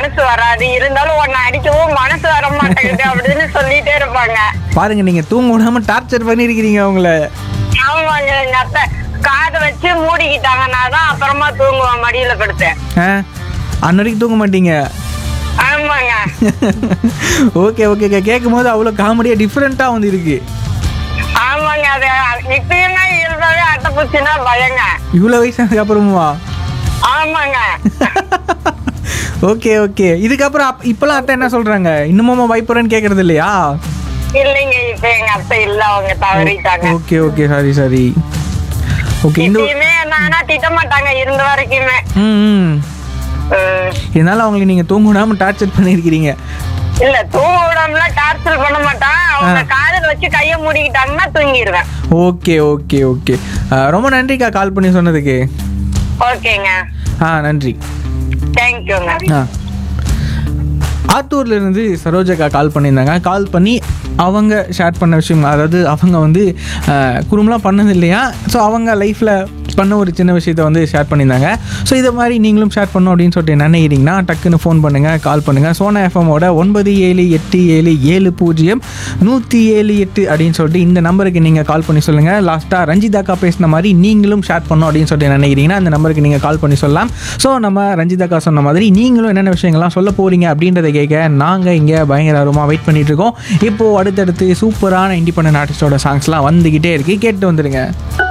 மனசு வராது இருந்தாலும் உன்னை அடிக்கவும் மனசு வர மாட்டேங்குது அப்படின்னு சொல்லிட்டே இருப்பாங்க பாருங்க நீங்க தூங்க விடாம டார்ச்சர் பண்ணிருக்கிறீங்க அவங்கள ஆமாங்க எங்க அத்தை காதை வச்சு மூடிக்கிட்டாங்கன்னா தான் அப்புறமா தூங்குவேன் மடியில படுத்தேன் ஆ அன்ன வரைக்கும் தூங்க மாட்டீங்க ஆமாங்க ஓகே ஓகே கேட்கும் போது அவ்வளோ காமெடியாக டிஃப்ரெண்ட்டாக வந்து இருக்கு ஆமாங்க அது இப்பயுமே இருந்தாவே அட்டை பூச்சின்னா பயங்க இவ்வளோ வயசானதுக்கு அப்புறமா ஆமாங்க ஓகே ஓகே இதுக்கப்புறம் அப் இப்போலாம் அத்தை என்ன சொல்கிறாங்க இன்னுமா வைப்புறேன்னு கேட்குறது இல்லையா இல்லைங்க இப்ப எங்க அத்தை இல்ல அவங்க தவறிட்டாங்க okay okay sorry sorry okay இந்த இப்பயுமே நானா திட்ட மாட்டாங்க இருந்த வரைக்குமே ம் ம் உம். இதனால அவங்களை நீங்கள் தூங்க விடாமல் டார்ச்சர் பண்ணியிருக்கிறீங்க இல்ல தூங்க விடாமல டார்ச்சர் பண்ண மாட்டான் அவங்க காதல் வச்சு கைய மூடிக்கிட்டாங்கன்னா தூங்கிடுவேன் ஓகே ஓகே ஓகே ரொம்ப நன்றிக்கா கால் பண்ணி சொன்னதுக்கு ஓகேங்க ஆ நன்றி தேங்க்யூங்க ஆ ஆத்தூர்ல இருந்து சரோஜக்கா கால் பண்ணியிருந்தாங்க கால் பண்ணி அவங்க ஷேர் பண்ண விஷயம் அதாவது அவங்க வந்து அஹ், குறும்பலாம் பண்ணது இல்லையா ஸோ அவங்க லைஃப்பில் பண்ண ஒரு சின்ன விஷயத்த வந்து ஷேர் பண்ணியிருந்தாங்க ஸோ இதை மாதிரி நீங்களும் ஷேர் பண்ணணும் அப்படின்னு சொல்லிட்டு நினைக்கிறீங்கன்னா டக்குன்னு ஃபோன் பண்ணுங்கள் கால் பண்ணுங்கள் சோனா எஃப்எம்மோட ஒன்பது ஏழு எட்டு ஏழு ஏழு பூஜ்ஜியம் நூற்றி ஏழு எட்டு அப்படின்னு சொல்லிட்டு இந்த நம்பருக்கு நீங்கள் கால் பண்ணி சொல்லுங்கள் லாஸ்ட்டாக ரஞ்சிதாக்கா பேசின மாதிரி நீங்களும் ஷேர் பண்ணணும் அப்படின்னு சொல்லிட்டு நினைக்கிறீங்கன்னா அந்த நம்பருக்கு நீங்கள் கால் பண்ணி சொல்லலாம் ஸோ நம்ம ரஞ்சிதாக்கா சொன்ன மாதிரி நீங்களும் என்னென்ன விஷயங்கள்லாம் சொல்ல போகிறீங்க அப்படின்றத கேட்க நாங்கள் இங்கே பயங்கர ஆர்வமாக வெயிட் பண்ணிட்டு இருக்கோம் இப்போது அடுத்தடுத்து சூப்பரான இண்டிபெண்டன்ட் ஆர்டிஸ்டோட சாங்ஸ்லாம் வந்துக்கிட்டே இருக்கு கேட்டு வந்துடுங்க